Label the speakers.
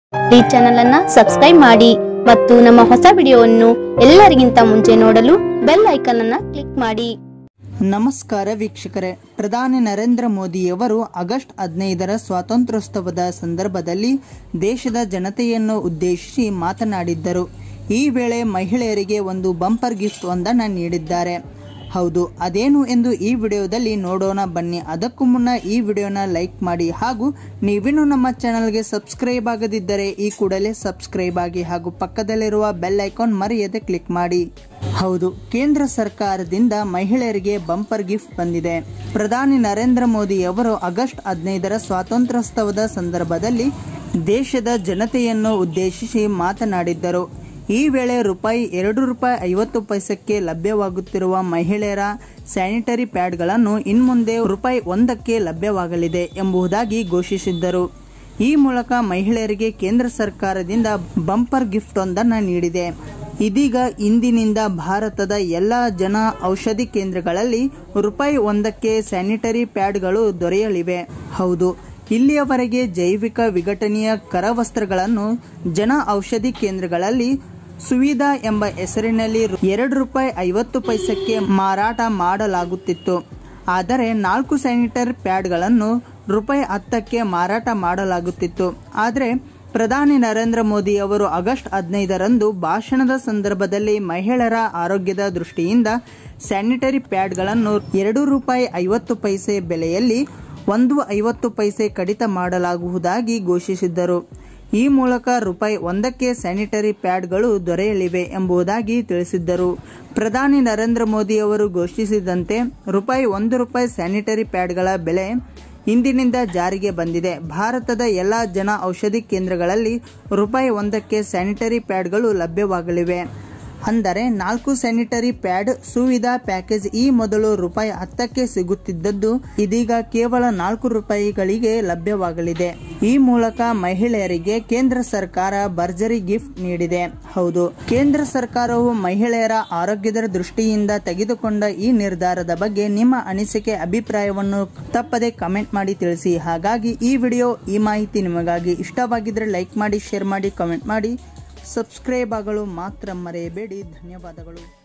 Speaker 1: ಈ ಚಾನೆಲ್ ಅನ್ನ ಸಬ್ಸ್ಕ್ರೈಬ್ ಮಾಡಿ ಮತ್ತು ನಮ್ಮ ಹೊಸ ವಿಡಿಯೋವನ್ನು ಎಲ್ಲರಿಗಿಂತ ಮುಂಚೆ ನೋಡಲು ಬೆಲ್ ಐಕಾನ್ ಅನ್ನ ಕ್ಲಿಕ್ ಮಾಡಿ
Speaker 2: ನಮಸ್ಕಾರ ವೀಕ್ಷಕರೇ ಪ್ರಧಾನಿ ನರೇಂದ್ರ ಮೋದಿಯವರು ಆಗಸ್ಟ್ ಹದಿನೈದರ ಸ್ವಾತಂತ್ರ್ಯೋತ್ಸವದ ಸಂದರ್ಭದಲ್ಲಿ ದೇಶದ ಜನತೆಯನ್ನು ಉದ್ದೇಶಿಸಿ ಮಾತನಾಡಿದ್ದರು ಈ ವೇಳೆ ಮಹಿಳೆಯರಿಗೆ ಒಂದು ಬಂಪರ್ ಗಿಫ್ಟ್ ಒಂದನ್ನು ನೀಡಿದ್ದಾರೆ ಹೌದು ಅದೇನು ಎಂದು ಈ ವಿಡಿಯೋದಲ್ಲಿ ನೋಡೋಣ ಬನ್ನಿ ಅದಕ್ಕೂ ಮುನ್ನ ಈ ವಿಡಿಯೋನ ಲೈಕ್ ಮಾಡಿ ಹಾಗೂ ನೀವಿನ್ನೂ ನಮ್ಮ ಚಾನಲ್ಗೆ ಸಬ್ಸ್ಕ್ರೈಬ್ ಆಗದಿದ್ದರೆ ಈ ಕೂಡಲೇ ಸಬ್ಸ್ಕ್ರೈಬ್ ಆಗಿ ಹಾಗೂ ಪಕ್ಕದಲ್ಲಿರುವ ಬೆಲ್ ಐಕಾನ್ ಮರೆಯದೆ ಕ್ಲಿಕ್ ಮಾಡಿ ಹೌದು ಕೇಂದ್ರ ಸರ್ಕಾರದಿಂದ ಮಹಿಳೆಯರಿಗೆ ಬಂಪರ್ ಗಿಫ್ಟ್ ಬಂದಿದೆ ಪ್ರಧಾನಿ ನರೇಂದ್ರ ಮೋದಿ ಅವರು ಆಗಸ್ಟ್ ಹದಿನೈದರ ಸ್ವಾತಂತ್ರ್ಯೋತ್ಸವದ ಸಂದರ್ಭದಲ್ಲಿ ದೇಶದ ಜನತೆಯನ್ನು ಉದ್ದೇಶಿಸಿ ಮಾತನಾಡಿದ್ದರು ಈ ವೇಳೆ ರೂಪಾಯಿ ಎರಡು ರೂಪಾಯಿ ಐವತ್ತು ಪೈಸಕ್ಕೆ ಲಭ್ಯವಾಗುತ್ತಿರುವ ಮಹಿಳೆಯರ ಸ್ಯಾನಿಟರಿ ಪ್ಯಾಡ್ಗಳನ್ನು ಇನ್ಮುಂದೆ ರೂಪಾಯಿ ಒಂದಕ್ಕೆ ಲಭ್ಯವಾಗಲಿದೆ ಎಂಬುದಾಗಿ ಘೋಷಿಸಿದ್ದರು ಈ ಮೂಲಕ ಮಹಿಳೆಯರಿಗೆ ಕೇಂದ್ರ ಸರ್ಕಾರದಿಂದ ಬಂಪರ್ ಗಿಫ್ಟ್ ಒಂದನ್ನು ನೀಡಿದೆ ಇದೀಗ ಇಂದಿನಿಂದ ಭಾರತದ ಎಲ್ಲ ಜನ ಔಷಧಿ ಕೇಂದ್ರಗಳಲ್ಲಿ ರೂಪಾಯಿ ಒಂದಕ್ಕೆ ಸ್ಯಾನಿಟರಿ ಪ್ಯಾಡ್ಗಳು ದೊರೆಯಲಿವೆ ಹೌದು ಇಲ್ಲಿಯವರೆಗೆ ಜೈವಿಕ ವಿಘಟನೀಯ ಕರವಸ್ತ್ರಗಳನ್ನು ಜನ ಔಷಧಿ ಕೇಂದ್ರಗಳಲ್ಲಿ ಸುವಿಧಾ ಎಂಬ ಹೆಸರಿನಲ್ಲಿ ಎರಡು ರೂಪಾಯಿ ಐವತ್ತು ಪೈಸಕ್ಕೆ ಮಾರಾಟ ಮಾಡಲಾಗುತ್ತಿತ್ತು ಆದರೆ ನಾಲ್ಕು ಸ್ಯಾನಿಟರಿ ಪ್ಯಾಡ್ಗಳನ್ನು ರೂಪಾಯಿ ಹತ್ತಕ್ಕೆ ಮಾರಾಟ ಮಾಡಲಾಗುತ್ತಿತ್ತು ಆದರೆ ಪ್ರಧಾನಿ ನರೇಂದ್ರ ಮೋದಿ ಅವರು ಆಗಸ್ಟ್ ಹದಿನೈದರಂದು ಭಾಷಣದ ಸಂದರ್ಭದಲ್ಲಿ ಮಹಿಳೆಯರ ಆರೋಗ್ಯದ ದೃಷ್ಟಿಯಿಂದ ಸ್ಯಾನಿಟರಿ ಪ್ಯಾಡ್ಗಳನ್ನು ಎರಡು ರೂಪಾಯಿ ಐವತ್ತು ಪೈಸೆ ಬೆಲೆಯಲ್ಲಿ ಒಂದು ಐವತ್ತು ಪೈಸೆ ಕಡಿತ ಮಾಡಲಾಗುವುದಾಗಿ ಘೋಷಿಸಿದ್ದರು ಈ ಮೂಲಕ ರೂಪಾಯಿ ಒಂದಕ್ಕೆ ಸ್ಯಾನಿಟರಿ ಪ್ಯಾಡ್ಗಳು ದೊರೆಯಲಿವೆ ಎಂಬುದಾಗಿ ತಿಳಿಸಿದ್ದರು ಪ್ರಧಾನಿ ನರೇಂದ್ರ ಮೋದಿ ಅವರು ಘೋಷಿಸಿದಂತೆ ರೂಪಾಯಿ ಒಂದು ರೂಪಾಯಿ ಸ್ಯಾನಿಟರಿ ಪ್ಯಾಡ್ಗಳ ಬೆಲೆ ಇಂದಿನಿಂದ ಜಾರಿಗೆ ಬಂದಿದೆ ಭಾರತದ ಎಲ್ಲ ಜನ ಔಷಧಿ ಕೇಂದ್ರಗಳಲ್ಲಿ ರೂಪಾಯಿ ಒಂದಕ್ಕೆ ಸ್ಯಾನಿಟರಿ ಪ್ಯಾಡ್ಗಳು ಲಭ್ಯವಾಗಲಿವೆ ಅಂದರೆ ನಾಲ್ಕು ಸ್ಯಾನಿಟರಿ ಪ್ಯಾಡ್ ಸುವಿಧಾ ಪ್ಯಾಕೇಜ್ ಈ ಮೊದಲು ರೂಪಾಯಿ ಹತ್ತಕ್ಕೆ ಸಿಗುತ್ತಿದ್ದದ್ದು ಇದೀಗ ಕೇವಲ ನಾಲ್ಕು ರೂಪಾಯಿಗಳಿಗೆ ಲಭ್ಯವಾಗಲಿದೆ ಈ ಮೂಲಕ ಮಹಿಳೆಯರಿಗೆ ಕೇಂದ್ರ ಸರ್ಕಾರ ಭರ್ಜರಿ ಗಿಫ್ಟ್ ನೀಡಿದೆ ಹೌದು ಕೇಂದ್ರ ಸರ್ಕಾರವು ಮಹಿಳೆಯರ ಆರೋಗ್ಯದ ದೃಷ್ಟಿಯಿಂದ ತೆಗೆದುಕೊಂಡ ಈ ನಿರ್ಧಾರದ ಬಗ್ಗೆ ನಿಮ್ಮ ಅನಿಸಿಕೆ ಅಭಿಪ್ರಾಯವನ್ನು ತಪ್ಪದೆ ಕಮೆಂಟ್ ಮಾಡಿ ತಿಳಿಸಿ ಹಾಗಾಗಿ ಈ ವಿಡಿಯೋ ಈ ಮಾಹಿತಿ ನಿಮಗಾಗಿ ಇಷ್ಟವಾಗಿದ್ರೆ ಲೈಕ್ ಮಾಡಿ ಶೇರ್ ಮಾಡಿ ಕಮೆಂಟ್ ಮಾಡಿ ಸಬ್ಸ್ಕ್ರೈಬ್ ಆಗಲು ಮಾತ್ರ ಮರೆಯಬೇಡಿ ಧನ್ಯವಾದಗಳು